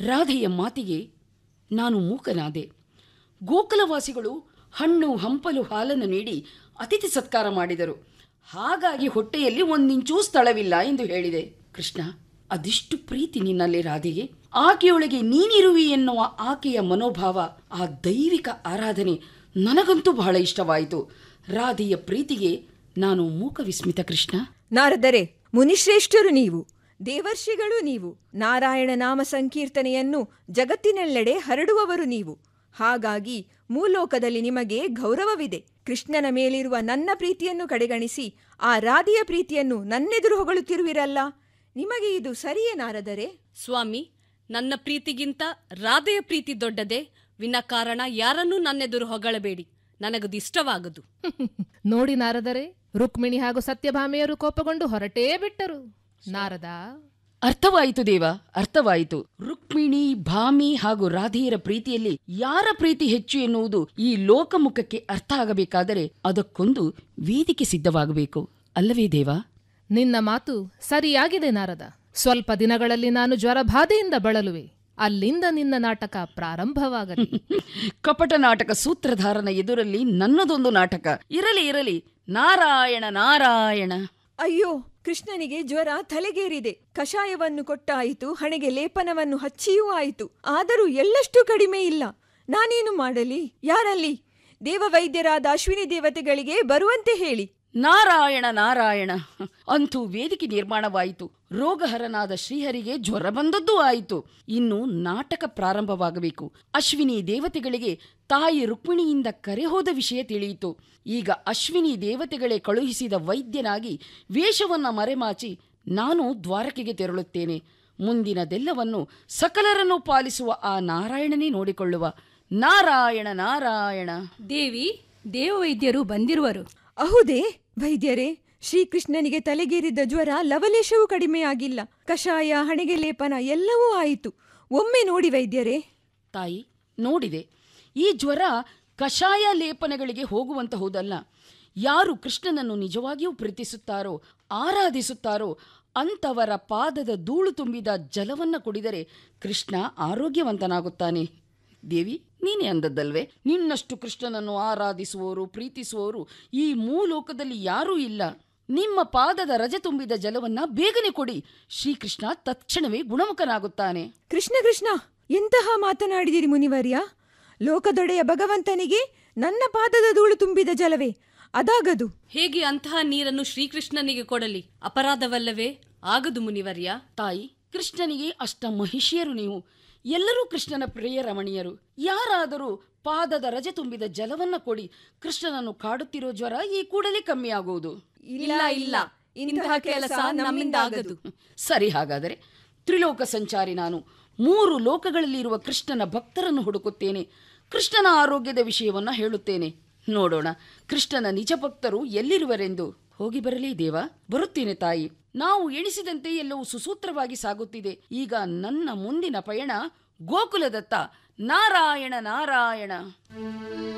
ರಾಧೆಯ ಮಾತಿಗೆ ನಾನು ಮೂಕನಾದೆ ಗೋಕುಲವಾಸಿಗಳು ಹಣ್ಣು ಹಂಪಲು ಹಾಲನ್ನು ನೀಡಿ ಅತಿಥಿ ಸತ್ಕಾರ ಮಾಡಿದರು ಹಾಗಾಗಿ ಹೊಟ್ಟೆಯಲ್ಲಿ ಒಂದಿಂಚೂ ಸ್ಥಳವಿಲ್ಲ ಎಂದು ಹೇಳಿದೆ ಕೃಷ್ಣ ಅದಿಷ್ಟು ಪ್ರೀತಿ ನಿನ್ನಲ್ಲಿ ರಾಧೆಗೆ ಆಕೆಯೊಳಗೆ ನೀನಿರುವಿ ಎನ್ನುವ ಆಕೆಯ ಮನೋಭಾವ ಆ ದೈವಿಕ ಆರಾಧನೆ ನನಗಂತೂ ಬಹಳ ಇಷ್ಟವಾಯಿತು ರಾಧೆಯ ಪ್ರೀತಿಗೆ ನಾನು ಮೂಕ ವಿಸ್ಮಿತ ಕೃಷ್ಣ ನಾರದರೆ ಮುನಿಶ್ರೇಷ್ಠರು ನೀವು ದೇವರ್ಷಿಗಳು ನೀವು ನಾರಾಯಣ ನಾಮ ಸಂಕೀರ್ತನೆಯನ್ನು ಜಗತ್ತಿನೆಲ್ಲೆಡೆ ಹರಡುವವರು ನೀವು ಹಾಗಾಗಿ ಮೂಲೋಕದಲ್ಲಿ ನಿಮಗೆ ಗೌರವವಿದೆ ಕೃಷ್ಣನ ಮೇಲಿರುವ ನನ್ನ ಪ್ರೀತಿಯನ್ನು ಕಡೆಗಣಿಸಿ ಆ ರಾಧಿಯ ಪ್ರೀತಿಯನ್ನು ನನ್ನೆದುರು ಹೊಗಳುತ್ತಿರುವಿರಲ್ಲ ನಿಮಗೆ ಇದು ಸರಿಯೇ ನಾರದರೆ ಸ್ವಾಮಿ ನನ್ನ ಪ್ರೀತಿಗಿಂತ ರಾಧೆಯ ಪ್ರೀತಿ ದೊಡ್ಡದೆ ವಿನಾಕಾರಣ ಯಾರನ್ನೂ ನನ್ನೆದುರು ಹೊಗಳಬೇಡಿ ನನಗದಿಷ್ಟವಾಗದು ನೋಡಿ ನಾರದರೆ ರುಕ್ಮಿಣಿ ಹಾಗೂ ಸತ್ಯಭಾಮೆಯರು ಕೋಪಗೊಂಡು ಹೊರಟೇ ಬಿಟ್ಟರು ನಾರದ ಅರ್ಥವಾಯಿತು ದೇವ ಅರ್ಥವಾಯಿತು ರುಕ್ಮಿಣಿ ಭಾಮಿ ಹಾಗೂ ರಾಧೆಯರ ಪ್ರೀತಿಯಲ್ಲಿ ಯಾರ ಪ್ರೀತಿ ಹೆಚ್ಚು ಎನ್ನುವುದು ಈ ಲೋಕಮುಖಕ್ಕೆ ಅರ್ಥ ಆಗಬೇಕಾದರೆ ಅದಕ್ಕೊಂದು ವೇದಿಕೆ ಸಿದ್ಧವಾಗಬೇಕು ಅಲ್ಲವೇ ದೇವ ನಿನ್ನ ಮಾತು ಸರಿಯಾಗಿದೆ ನಾರದ ಸ್ವಲ್ಪ ದಿನಗಳಲ್ಲಿ ನಾನು ಜ್ವರಬಾಧೆಯಿಂದ ಬಳಲುವೆ ಅಲ್ಲಿಂದ ನಿನ್ನ ನಾಟಕ ಪ್ರಾರಂಭವಾಗಲಿ ಕಪಟ ನಾಟಕ ಸೂತ್ರಧಾರನ ಎದುರಲ್ಲಿ ನನ್ನದೊಂದು ನಾಟಕ ಇರಲಿ ಇರಲಿ ನಾರಾಯಣ ನಾರಾಯಣ ಅಯ್ಯೋ ಕೃಷ್ಣನಿಗೆ ಜ್ವರ ತಲೆಗೇರಿದೆ ಕಷಾಯವನ್ನು ಕೊಟ್ಟಾಯಿತು ಹಣೆಗೆ ಲೇಪನವನ್ನು ಹಚ್ಚಿಯೂ ಆಯಿತು ಆದರೂ ಎಳ್ಳಷ್ಟು ಕಡಿಮೆ ಇಲ್ಲ ನಾನೇನು ಮಾಡಲಿ ಯಾರಲ್ಲಿ ದೇವವೈದ್ಯರಾದ ಅಶ್ವಿನಿ ದೇವತೆಗಳಿಗೆ ಬರುವಂತೆ ಹೇಳಿ ನಾರಾಯಣ ನಾರಾಯಣ ಅಂತೂ ವೇದಿಕೆ ನಿರ್ಮಾಣವಾಯಿತು ರೋಗಹರನಾದ ಶ್ರೀಹರಿಗೆ ಜ್ವರ ಬಂದದ್ದೂ ಆಯಿತು ಇನ್ನು ನಾಟಕ ಪ್ರಾರಂಭವಾಗಬೇಕು ಅಶ್ವಿನಿ ದೇವತೆಗಳಿಗೆ ತಾಯಿ ರುಕ್ಮಿಣಿಯಿಂದ ಕರೆ ಹೋದ ವಿಷಯ ತಿಳಿಯಿತು ಈಗ ಅಶ್ವಿನಿ ದೇವತೆಗಳೇ ಕಳುಹಿಸಿದ ವೈದ್ಯನಾಗಿ ವೇಷವನ್ನ ಮರೆಮಾಚಿ ನಾನು ದ್ವಾರಕೆಗೆ ತೆರಳುತ್ತೇನೆ ಮುಂದಿನದೆಲ್ಲವನ್ನು ಸಕಲರನ್ನು ಪಾಲಿಸುವ ಆ ನಾರಾಯಣನೇ ನೋಡಿಕೊಳ್ಳುವ ನಾರಾಯಣ ನಾರಾಯಣ ದೇವಿ ದೇವವೈದ್ಯರು ಬಂದಿರುವರು ಅಹುದೇ ವೈದ್ಯರೇ ಶ್ರೀಕೃಷ್ಣನಿಗೆ ತಲೆಗೇರಿದ್ದ ಜ್ವರ ಲವಲೇಶವೂ ಕಡಿಮೆಯಾಗಿಲ್ಲ ಕಷಾಯ ಹಣೆಗೆ ಲೇಪನ ಎಲ್ಲವೂ ಆಯಿತು ಒಮ್ಮೆ ನೋಡಿ ವೈದ್ಯರೇ ತಾಯಿ ನೋಡಿದೆ ಈ ಜ್ವರ ಕಷಾಯ ಲೇಪನಗಳಿಗೆ ಹೋಗುವಂತಹುದಲ್ಲ ಯಾರು ಕೃಷ್ಣನನ್ನು ನಿಜವಾಗಿಯೂ ಪ್ರೀತಿಸುತ್ತಾರೋ ಆರಾಧಿಸುತ್ತಾರೋ ಅಂಥವರ ಪಾದದ ಧೂಳು ತುಂಬಿದ ಜಲವನ್ನ ಕುಡಿದರೆ ಕೃಷ್ಣ ಆರೋಗ್ಯವಂತನಾಗುತ್ತಾನೆ ದೇವಿ ನೀನೇ ಅಂದದ್ದಲ್ವೇ ನಿನ್ನಷ್ಟು ಕೃಷ್ಣನನ್ನು ಆರಾಧಿಸುವವರು ಪ್ರೀತಿಸುವವರು ಈ ಮೂಲೋಕದಲ್ಲಿ ಯಾರೂ ಇಲ್ಲ ನಿಮ್ಮ ಪಾದದ ರಜೆ ತುಂಬಿದ ಜಲವನ್ನ ಬೇಗನೆ ಕೊಡಿ ಶ್ರೀಕೃಷ್ಣ ತತ್ಕ್ಷಣವೇ ಗುಣಮುಖನಾಗುತ್ತಾನೆ ಕೃಷ್ಣ ಕೃಷ್ಣ ಎಂತಹ ಮಾತನಾಡಿದಿರಿ ಮುನಿವರ್ಯ ಲೋಕದೊಡೆಯ ಭಗವಂತನಿಗೆ ನನ್ನ ಪಾದದ ಧೂಳು ತುಂಬಿದ ಜಲವೇ ಅದಾಗದು ಹೇಗೆ ಅಂತಹ ನೀರನ್ನು ಶ್ರೀಕೃಷ್ಣನಿಗೆ ಕೊಡಲಿ ಅಪರಾಧವಲ್ಲವೇ ಆಗದು ಮುನಿವರ್ಯ ತಾಯಿ ಕೃಷ್ಣನಿಗೆ ಅಷ್ಟ ಮಹಿಷಿಯರು ನೀವು ಎಲ್ಲರೂ ಕೃಷ್ಣನ ಪ್ರಿಯ ರಮಣೀಯರು ಯಾರಾದರೂ ಪಾದದ ರಜೆ ತುಂಬಿದ ಜಲವನ್ನ ಕೊಡಿ ಕೃಷ್ಣನನ್ನು ಕಾಡುತ್ತಿರೋ ಜ್ವರ ಈ ಕೂಡಲೇ ಕಮ್ಮಿಯಾಗುವುದು ಇಲ್ಲ ಇಲ್ಲ ಇಂತಹ ಕೆಲಸ ನಮ್ಮಿಂದ ಆಗದು ಸರಿ ಹಾಗಾದರೆ ತ್ರಿಲೋಕ ಸಂಚಾರಿ ನಾನು ಮೂರು ಲೋಕಗಳಲ್ಲಿರುವ ಕೃಷ್ಣನ ಭಕ್ತರನ್ನು ಹುಡುಕುತ್ತೇನೆ ಕೃಷ್ಣನ ಆರೋಗ್ಯದ ವಿಷಯವನ್ನ ಹೇಳುತ್ತೇನೆ ನೋಡೋಣ ಕೃಷ್ಣನ ನಿಜ ಭಕ್ತರು ಎಲ್ಲಿರುವರೆಂದು ಹೋಗಿ ಬರಲಿ ದೇವ ಬರುತ್ತೇನೆ ತಾಯಿ ನಾವು ಎಣಿಸಿದಂತೆ ಎಲ್ಲವೂ ಸುಸೂತ್ರವಾಗಿ ಸಾಗುತ್ತಿದೆ ಈಗ ನನ್ನ ಮುಂದಿನ ಪಯಣ ಗೋಕುಲದತ್ತ ನಾರಾಯಣ ನಾರಾಯಣ